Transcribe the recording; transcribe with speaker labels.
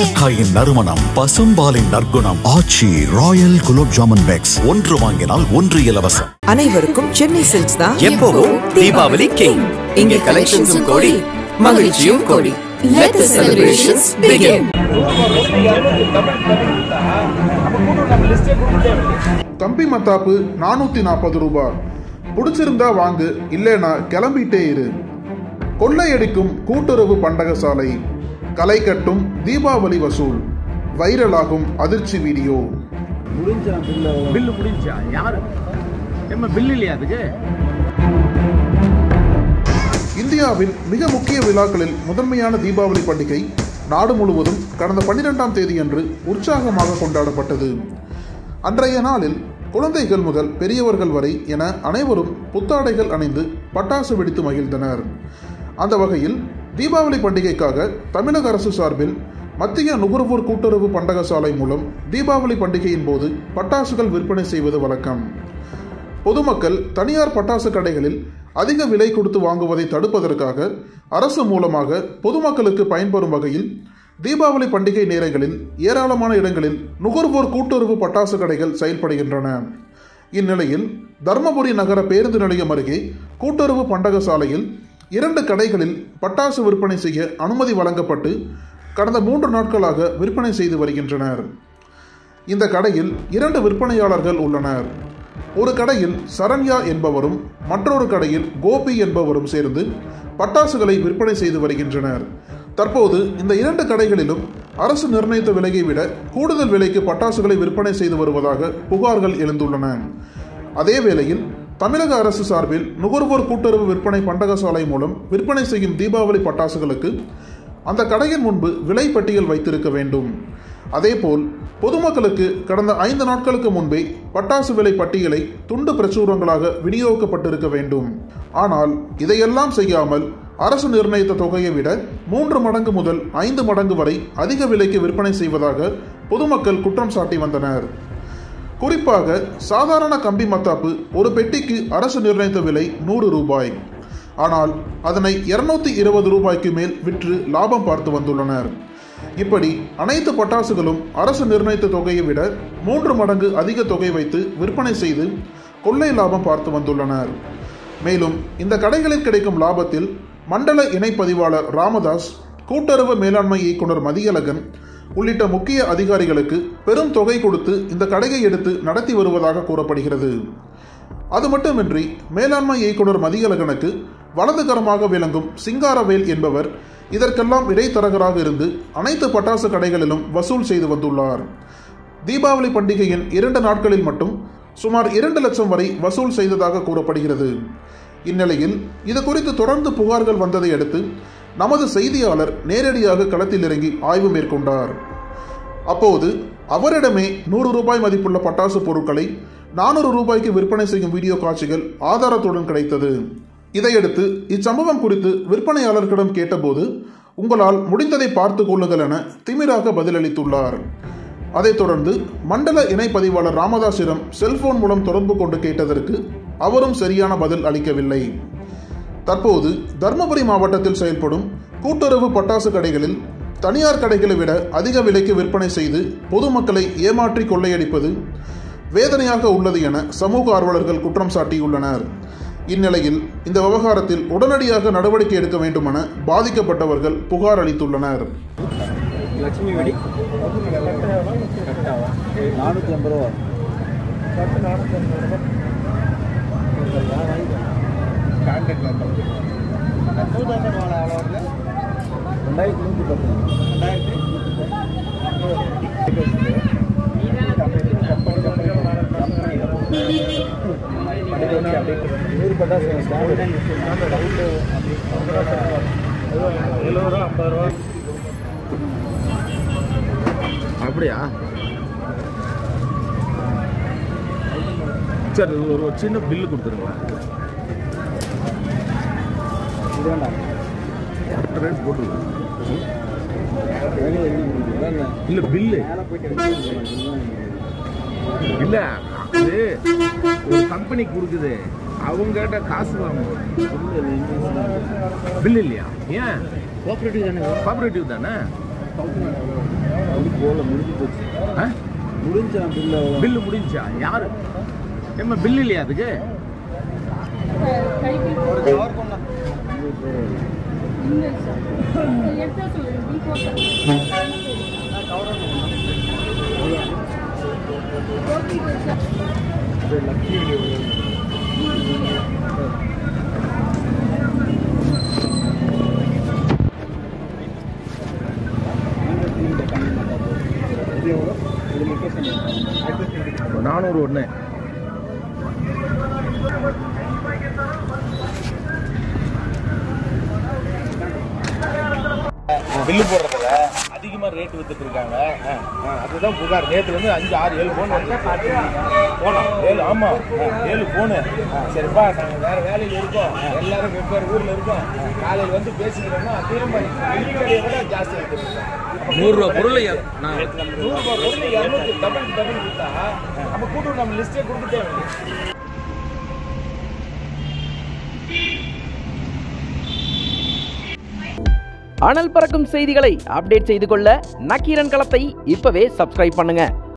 Speaker 1: தேங்காயின் நறுமணம் பசும்பாலின் நற்குணம் ஆச்சி ராயல் குலோப் ஜாமுன் பேக்ஸ் ஒன்று வாங்கினால் ஒன்று இலவசம்
Speaker 2: அனைவருக்கும் சென்னை சில்க்ஸ் தான்
Speaker 3: எப்பவும் தீபாவளி கிங் இங்க கலெக்ஷன்ஸும் கோடி மகிழ்ச்சியும் கோடி
Speaker 4: Let the celebrations begin.
Speaker 5: கம்பி மத்தாப்பு நானூத்தி நாற்பது ரூபாய் பிடிச்சிருந்தா வாங்கு இல்லைனா கிளம்பிட்டே இரு கொள்ளையடிக்கும் கூட்டுறவு பண்டகசாலை களை கட்டும் தீபாவளி வசூல் வைரலாகும் அதிர்ச்சி வீடியோ
Speaker 6: பில்லு முடிஞ்சா யாரு என்ன பில் இல்லையா அதுக்கு
Speaker 5: இந்தியாவின் மிக முக்கிய விழாக்களில் முதன்மையான தீபாவளி பண்டிகை நாடு முழுவதும் கடந்த பன்னிரெண்டாம் தேதியன்று உற்சாகமாக கொண்டாடப்பட்டது அன்றைய நாளில் குழந்தைகள் முதல் பெரியவர்கள் வரை என அனைவரும் புத்தாடைகள் அணிந்து பட்டாசு வெடித்து மகிழ்ந்தனர் அந்த வகையில் தீபாவளி பண்டிகைக்காக தமிழக அரசு சார்பில் மத்திய நுகர்வோர் கூட்டுறவு பண்டகசாலை மூலம் தீபாவளி பண்டிகையின் போது பட்டாசுகள் விற்பனை செய்வது வழக்கம் பொதுமக்கள் தனியார் பட்டாசு கடைகளில் அதிக விலை கொடுத்து வாங்குவதை தடுப்பதற்காக அரசு மூலமாக பொதுமக்களுக்கு பயன்பெறும் வகையில் தீபாவளி பண்டிகை நேரங்களில் ஏராளமான இடங்களில் நுகர்வோர் கூட்டுறவு பட்டாசு கடைகள் செயல்படுகின்றன இந்நிலையில் தர்மபுரி நகர பேருந்து நிலையம் அருகே கூட்டுறவு பண்டக சாலையில் இரண்டு கடைகளில் பட்டாசு விற்பனை செய்ய அனுமதி வழங்கப்பட்டு கடந்த மூன்று நாட்களாக விற்பனை செய்து வருகின்றனர் இந்த கடையில் இரண்டு விற்பனையாளர்கள் உள்ளனர் ஒரு கடையில் சரண்யா என்பவரும் மற்றொரு கடையில் கோபி என்பவரும் சேர்ந்து பட்டாசுகளை விற்பனை செய்து வருகின்றனர் தற்போது இந்த இரண்டு கடைகளிலும் அரசு நிர்ணயித்த விலையை விட கூடுதல் விலைக்கு பட்டாசுகளை விற்பனை செய்து வருவதாக புகார்கள் எழுந்துள்ளன அதே வேளையில் தமிழக அரசு சார்பில் நுகர்வோர் கூட்டுறவு விற்பனை பண்டகசாலை மூலம் விற்பனை செய்யும் தீபாவளி பட்டாசுகளுக்கு அந்த கடையின் முன்பு விலை பட்டியல் வைத்திருக்க வேண்டும் அதேபோல் பொதுமக்களுக்கு கடந்த ஐந்து நாட்களுக்கு முன்பே பட்டாசு விலை பட்டியலை துண்டு பிரசுரங்களாக விநியோகிக்கப்பட்டிருக்க வேண்டும் ஆனால் இதையெல்லாம் செய்யாமல் அரசு நிர்ணயித்த தொகையை விட மூன்று மடங்கு முதல் ஐந்து மடங்கு வரை அதிக விலைக்கு விற்பனை செய்வதாக பொதுமக்கள் குற்றம் சாட்டி வந்தனர் குறிப்பாக சாதாரண கம்பி மத்தாப்பு ஒரு பெட்டிக்கு அரசு நிர்ணயித்த விலை நூறு ரூபாய் ஆனால் அதனை இருநூத்தி இருபது ரூபாய்க்கு மேல் விற்று லாபம் பார்த்து வந்துள்ளனர் இப்படி அனைத்து பட்டாசுகளும் அரசு நிர்ணயித்த தொகையை விட மூன்று மடங்கு அதிக தொகை வைத்து விற்பனை செய்து கொள்ளை லாபம் பார்த்து வந்துள்ளனர் மேலும் இந்த கடைகளில் கிடைக்கும் லாபத்தில் மண்டல இணைப்பதிவாளர் ராமதாஸ் கூட்டுறவு மேலாண்மை இயக்குனர் மதியழகன் உள்ளிட்ட முக்கிய அதிகாரிகளுக்கு பெரும் தொகை கொடுத்து இந்த கடையை எடுத்து நடத்தி வருவதாக கூறப்படுகிறது அது மட்டுமின்றி மேலாண்மை இயக்குனர் மதியழகனுக்கு வலதுகரமாக விளங்கும் சிங்காரவேல் என்பவர் இதற்கெல்லாம் இடைத்தரகராக இருந்து அனைத்து பட்டாசு கடைகளிலும் வசூல் செய்து வந்துள்ளார் தீபாவளி பண்டிகையின் இரண்டு நாட்களில் மட்டும் சுமார் இரண்டு லட்சம் வரை வசூல் செய்ததாக கூறப்படுகிறது இந்நிலையில் இது குறித்து தொடர்ந்து புகார்கள் வந்ததை அடுத்து நமது செய்தியாளர் நேரடியாக களத்தில் இறங்கி ஆய்வு மேற்கொண்டார் அப்போது அவரிடமே நூறு ரூபாய் மதிப்புள்ள பட்டாசு பொருட்களை நானூறு ரூபாய்க்கு விற்பனை செய்யும் வீடியோ காட்சிகள் ஆதாரத்துடன் கிடைத்தது இதையடுத்து இச்சம்பவம் குறித்து விற்பனையாளர்களிடம் கேட்டபோது உங்களால் முடிந்ததை பார்த்து கொள்ளுங்கள் என திமிராக பதிலளித்துள்ளார் அதைத் தொடர்ந்து மண்டல இணைப்பதிவாளர் ராமதாசிடம் செல்போன் மூலம் தொடர்பு கொண்டு கேட்டதற்கு அவரும் சரியான பதில் அளிக்கவில்லை தற்போது தருமபுரி மாவட்டத்தில் செயல்படும் கூட்டுறவு பட்டாசு கடைகளில் தனியார் கடைகளை விட அதிக விலைக்கு விற்பனை செய்து பொதுமக்களை ஏமாற்றி கொள்ளையடிப்பது வேதனையாக உள்ளது என சமூக ஆர்வலர்கள் குற்றம் சாட்டியுள்ளனர் இந்நிலையில் இந்த விவகாரத்தில் உடனடியாக நடவடிக்கை எடுக்க வேண்டும் என பாதிக்கப்பட்டவர்கள் புகார் அளித்துள்ளனர்
Speaker 6: லட்சுமி வெடி கட்டாவா நானூற்றி ஐம்பது ரூபா ரெண்டாயிரத்தி நூற்றி பத்து ரெண்டாயிரத்தி நூறு பட்டாசு எழுபது ரூபா ஐம்பது ரூபா அப்படியா சரி ஒரு ஒரு சின்ன பில்லு கொடுத்துருங்களேன் ரேட் போட்டுருக்கு இல்லை பில்லு இல்லை அது ஒரு கம்பெனி கொடுக்குது அவங்ககிட்ட காசு வாங்கணும் பில் இல்லையா ஏன் கோஆப்ரேட்டிவ் தானே கோஆப்ரேட்டிவ் தானே எவ்வளோ முடிஞ்சு போச்சு முடிஞ்சா பில்லு பில்லு முடிஞ்சா யாரு ஏம்மா பில்லு இல்லையா அதுக்கு நானூறு ஒன்று பில்லு போடுறதுல அதிகமாக ரேட் வித்துட்டு இருக்காங்க ஆ, ஆ, அதுதான் புகார் நேற்று வந்து அஞ்சு ஆறு ஏழு ஃபோன் வந்து போனோம் ஏழு ஆமாம் ஏழு ஃபோனு சரிப்பா நாங்கள் வேறு வேலையில் இருக்கோம் எல்லாரும் வெவ்வேறு ஊரில் இருக்கோம் காலையில் வந்து பேசிக்கிறோம்னா திரும்ப வெளிக்கடையை விட ஜாஸ்தி எடுத்துருக்கோம்
Speaker 3: நூறுரூவா பொருளை
Speaker 6: நூறுரூவா பொருள் இரநூத்தி டபுள் டபுள் கொடுத்தா நம்ம கூட்டு நம்ம லிஸ்ட்டே கொடுத்துட்டே வேண்டியது
Speaker 3: அனல் பறக்கும் செய்திகளை அப்டேட் செய்து கொள்ள நக்கீரன் களத்தை இப்பவே சப்ஸ்கிரைப் பண்ணுங்க